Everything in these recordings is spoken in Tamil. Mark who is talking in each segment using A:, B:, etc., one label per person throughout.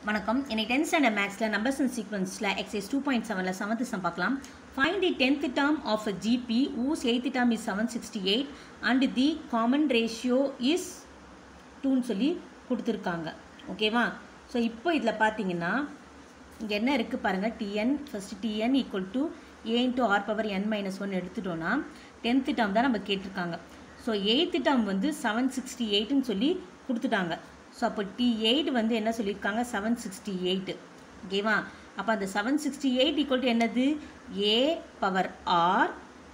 A: வணக்கம் இன்னைக்கு டென்த் ஸ்டாண்டர்ட் மேக்ஸில் நம்பர்ஸ் அண்ட் சீக்வன்ஸில் எக்ஸைஸ் டூ பாயிண்ட் செவனில் செவன்த் சம் பார்க்கலாம் find the tenth term of a GP whose eighth term is seven sixty eight and the common ratio is டூன்னு சொல்லி கொடுத்துருக்காங்க ஓகேவா ஸோ இப்போ இதில் பார்த்தீங்கன்னா இங்கே என்ன இருக்குது பாருங்கள் t n first t n equal to a into r power n minus one எடுத்துட்டோன்னா டென்த்து டேர்ம் தான் நம்ம கேட்டிருக்காங்க ஸோ எயித்து டேர்ம் வந்து செவன் சிக்ஸ்டி எயிட்டுன்னு சொல்லி கொடுத்துட்டாங்க ஸோ அப்போ டி எயிட் வந்து என்ன சொல்லியிருக்காங்க செவன் சிக்ஸ்டி எயிட்டு ஓகேவா அப்போ அந்த seven sixty eight equal to என்னது ஏ பவர் ஆர்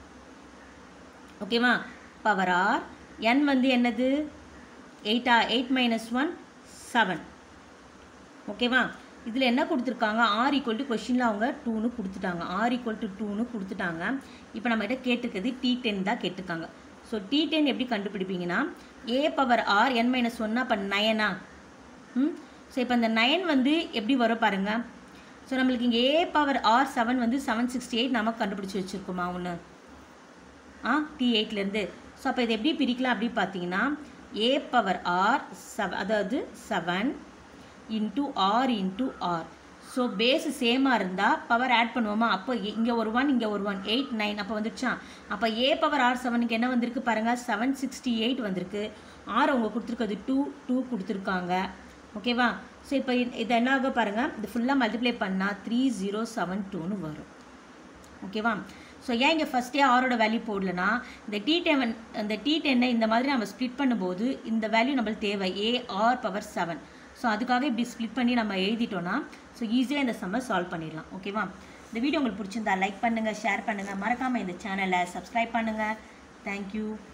A: ஓகேவா பவர் ஆர் என் வந்து என்னது எயிட்டா எயிட் மைனஸ் ஒன் செவன் ஓகேவா இதில் என்ன கொடுத்துருக்காங்க ஆர் ஈக்குவல் டு கொஷினில் அவங்க டூன்னு கொடுத்துட்டாங்க ஆர் ஈக்குவல் டு டூன்னு கொடுத்துட்டாங்க இப்போ நம்மகிட்ட கேட்டிருக்கிறது டி டென் தான் கேட்டிருக்காங்க ஸோ டி டென் எப்படி கண்டுபிடிப்பீங்கன்னா a power r n minus ஒன்னா அப்போ நயனா ம் ஸோ இப்போ இந்த நயன் வந்து எப்படி வரும் பாருங்கள் ஸோ நம்மளுக்கு இங்கே ஏ பவர் ஆர் செவன் வந்து செவன் சிக்ஸ்டி எயிட் நமக்கு கண்டுபிடிச்சி வச்சுருக்கோமா ஒன்று ஆ டி எயிட்லேருந்து ஸோ அப்போ இதை எப்படி பிரிக்கலாம் அப்படி பார்த்தீங்கன்னா ஏ பவர் ஆர் செவ அதாவது seven into r into r so base சேமாக இருந்தால் பவர் ஆட் பண்ணுவோமா அப்போ இங்கே ஒரு ஒன் இங்கே ஒரு ஒன் எயிட் நைன் அப்போ வந்துடுச்சா அப்போ ஏ பவர் ஆர் செவனுக்கு என்ன வந்திருக்கு பாருங்கள் செவன் சிக்ஸ்டி எயிட் வந்திருக்கு ஆர் அவங்க கொடுத்துருக்கிறது டூ டூ கொடுத்துருக்காங்க ஓகேவா ஸோ இப்போ இது என்ன ஆக பாருங்கள் இது ஃபுல்லாக மல்டிப்ளை பண்ணால் த்ரீ ஜீரோ செவன் டூன்னு வரும் ஓகேவா ஸோ ஏன் இங்கே ஃபஸ்ட்டே ஆரோட வேல்யூ போடலனா இந்த டி டென் இந்த டி டென்னை இந்த மாதிரி நம்ம ஸ்ப்ளிட் பண்ணும்போது இந்த வேல்யூ நம்மளுக்கு தேவை a r power seven so அதுக்காக இப்படி ஸ்ப்ளிட் பண்ணி நம்ம எழுதிட்டோன்னா ஸோ ஈஸியாக இந்த சம்மை சால்வ் பண்ணிடலாம் ஓகேவா இந்த வீடியோ உங்களுக்கு பிடிச்சிருந்தா லைக் பண்ணுங்கள் ஷேர் பண்ணுங்கள் மறக்காமல் இந்த சேனலை சப்ஸ்கிரைப் பண்ணுங்கள் தேங்க்யூ